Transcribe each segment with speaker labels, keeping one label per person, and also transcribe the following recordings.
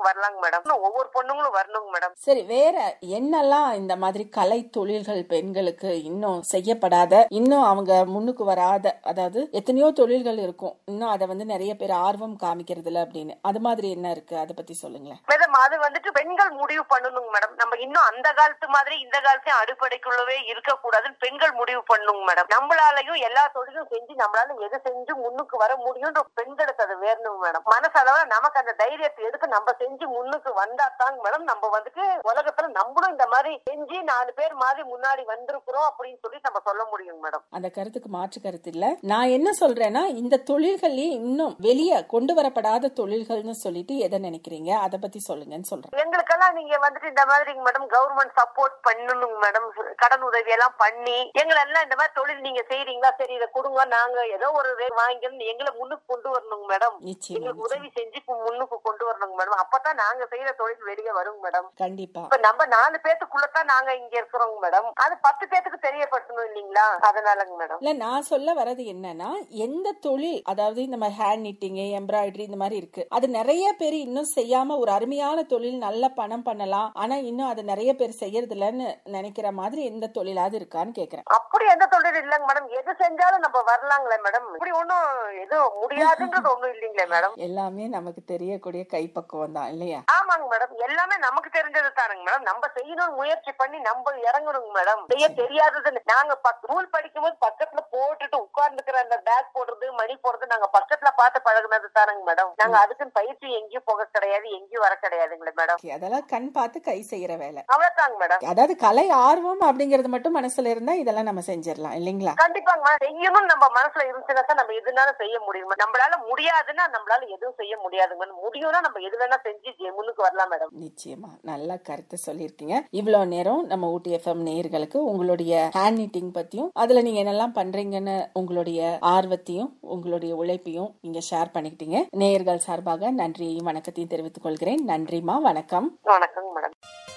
Speaker 1: முன்னுக்கு வரலாங்க மேடம் இன்னும் ஒவ்வொரு பொண்ணுங்களும் வரணுங்க மேடம்
Speaker 2: சரி வேற என்னெல்லாம் இந்த மாதிரி கலை தொழில்கள் பெண்களுக்கு இன்னும் செய்யப்படாத இன்னும் அவங்க முன்னுக்கு வராத அதாவது எத்தனையோ தொழில்கள் இருக்கும் இன்னும் அதை வந்து நிறைய பேர் ஆர்வம் காமிக்கிறது இல்ல அப்படின்னு அது மாதிரி என்ன இருக்கு அதை பத்தி சொல்லுங்களேன்
Speaker 1: மேடம் அது வந்துட்டு பெண்கள் முடிவு பண்ணணுங்க மேடம் நம்ம இன்னும் அந்த காலத்து மாதிரி இந்த காலத்தையும் அடிப்படைக்குள்ளவே இருக்கக்கூடாதுன்னு பெண்கள் முடிவு பண்ணணுங்க மேடம் நம்மளாலையும் எல்லா தொழிலும் செஞ்சு நம்மளால எது செஞ்சு முன்னுக்கு வர முடியும்ன்ற பெண்களுக்கு அது வேணுங்க மேடம் மனசளவுல நமக்கு அந்த தைரியத்தை எதுக்கு நம்ம செஞ்சு முன்னுக்கு வந்தா தாங்க மேடம் நம்ம வந்துட்டு உலகத்துல நம்மளும் இந்த மாதிரி செஞ்சு நாலு பேர் மாதிரி முன்னாடி வந்திருக்கிறோம் அப்படின்னு சொல்லி நம்ம சொல்ல முடியுங்க மேடம்
Speaker 2: அந்த கருத்துக்கு மாற்று கருத்து இல்ல நான் என்ன சொல்றேன்னா இந்த தொழில்களே இன்னும் வெளியே கொண்டு வரப்படாத தொழில்கள்னு சொல்லிட்டு எதை நினைக்கிறீங்க அதை பத்தி சொல்லுங்கன்னு சொல்றேன்
Speaker 1: எங்களுக்கெல்லாம் நீங்க வந்துட்டு இந்த மாதிரி மேடம் கவர்மெண்ட் சப்போர்ட் பண்ணணுங்க மேடம் கடன் உதவி எல்லாம் பண்ணி எங்களெல்லாம் இந்த மாதிரி தொழில் நீங்க செய்றீங்களா சரி இதை கொடுங்க நாங்க ஏதோ ஒரு ரேட் வாங்கிக்கணும் எங்களை முன்னுக்கு கொண்டு வரணுங்க மேடம்
Speaker 2: நிச்சயமா
Speaker 1: எங்களுக்கு
Speaker 2: நிச்சயமா.
Speaker 1: உதவி செஞ்சு இப்ப முன்னுக்கு கொண்டு வரணுங்க மேடம் அப்பதான் நாங்க செய்யற தொழில் வெளியே வருங்க மேடம்
Speaker 2: கண்டிப்பா
Speaker 1: இப்ப நம்ம நாலு பேத்துக்குள்ளதான் நாங்க இங்க இருக்கிறோங்க மேடம் அது பத்து பேத்துக்கு தெரியப்படுத்தணும் இல்லீங்களா அதனாலங்க மேடம்
Speaker 2: இல்ல நான் சொல்ல வர்றது என்னன்னா எந்த தொழில் அதாவது இந்த மாதிரி ஹேண்ட் நிட்டிங் எம்ப்ராய்டரி இந்த மாதிரி இருக்கு அது நிறைய பேர் இன்னும் செய்யாம ஒரு அருமையான தொழில் நல்ல பணம் பண்ணலாம் ஆனா இன்னும் அது நிறைய பேர் செய்யறது இல்லைன்னு நினைக்கிற மாதிரி எந்த தொழிலாவது இருக்கான்னு கேக்குறேன்
Speaker 1: அப்படி எந்த தொழில் இல்லைங்க மேடம் எது செஞ்சாலும் நம்ம வரலாங்களே மேடம் இப்படி ஒண்ணும் எதுவும் முடியாதுன்றது ஒண்ணும் இல்லைங்களே மேடம்
Speaker 2: எல்லாமே நமக்கு தெரியக்கூடிய கைப்பக்குவம் தான் இல்லையா
Speaker 1: ஆமாங்க மேடம் எல்லாமே நமக்கு தெரிஞ்சது தானுங்க மேடம் நம்ம செய்யணும்னு முயற்சி பண்ணி நம்ம இறங்கணுங்க மேடம் செய்ய தெரியாதது நாங்க ஸ்கூல் படிக்கும் போது பக்கத்துல போட்டுட்டு உட்கார்ந்துக்கிற அந்த பேக் போடுறது மணி போடுறது நாங்க பக்கத்துல பார்த்து பழகுனது தானுங்க மேடம் நாங்க அதுக்குன்னு பயிற்சி எங்கேயும் போக கிடையாது எங்கேயும் வர கிடையாதுங்களே மேடம்
Speaker 2: Okay, அதெல்லாம் கண் பார்த்து கை செய்யற வேலை
Speaker 1: அவ்வளவுதாங்க மேடம்
Speaker 2: அதாவது கலை ஆர்வம் அப்படிங்கறது மட்டும் மனசுல இருந்தா இதெல்லாம் நம்ம செஞ்சிடலாம் இல்லைங்களா
Speaker 1: கண்டிப்பாங்க மேடம் செய்யணும்னு நம்ம மனசுல இருந்துச்சுன்னா தான் நம்ம எதுனாலும் செய்ய முடியும் நம்மளால முடியாதுன்னா நம்மளால எதுவும் செய்ய முடியாதுங்க மேடம் முடியும்னா நம்ம எது வேணா செஞ்சு ஜெ- முன்னுக்கு வரலாம் மேடம்
Speaker 2: நிச்சயமா நல்ல கருத்து சொல்லியிருக்கீங்க இவ்வளவு நேரம் நம்ம ஊட்டி எஃப்எம் நேயர்களுக்கு உங்களுடைய ஹேண்ட் நீட்டிங் பத்தியும் அதுல நீங்க என்னெல்லாம் பண்றீங்கன்னு உங்களுடைய ஆர்வத்தையும் உங்களுடைய உழைப்பையும் நீங்க ஷேர் பண்ணிக்கிட்டீங்க நேயர்கள் சார்பாக நன்றியையும் வணக்கத்தையும் தெரிவித்துக் கொள்கிறேன் நன்றிமா வணக்கம்
Speaker 1: வணக்கங்க மேடம்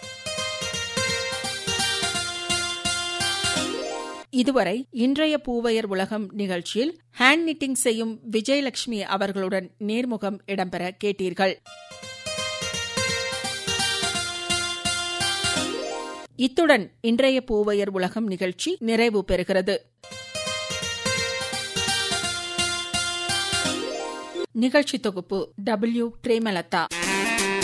Speaker 3: இதுவரை இன்றைய பூவையர் உலகம் நிகழ்ச்சியில் ஹேண்ட் நிட்டிங் செய்யும் விஜயலட்சுமி அவர்களுடன் நேர்முகம் இடம்பெற கேட்டீர்கள் இத்துடன் இன்றைய பூவையர் உலகம் நிகழ்ச்சி நிறைவு பெறுகிறது நிகழ்ச்சி தொகுப்பு டபிள்யூ பிரேமலதா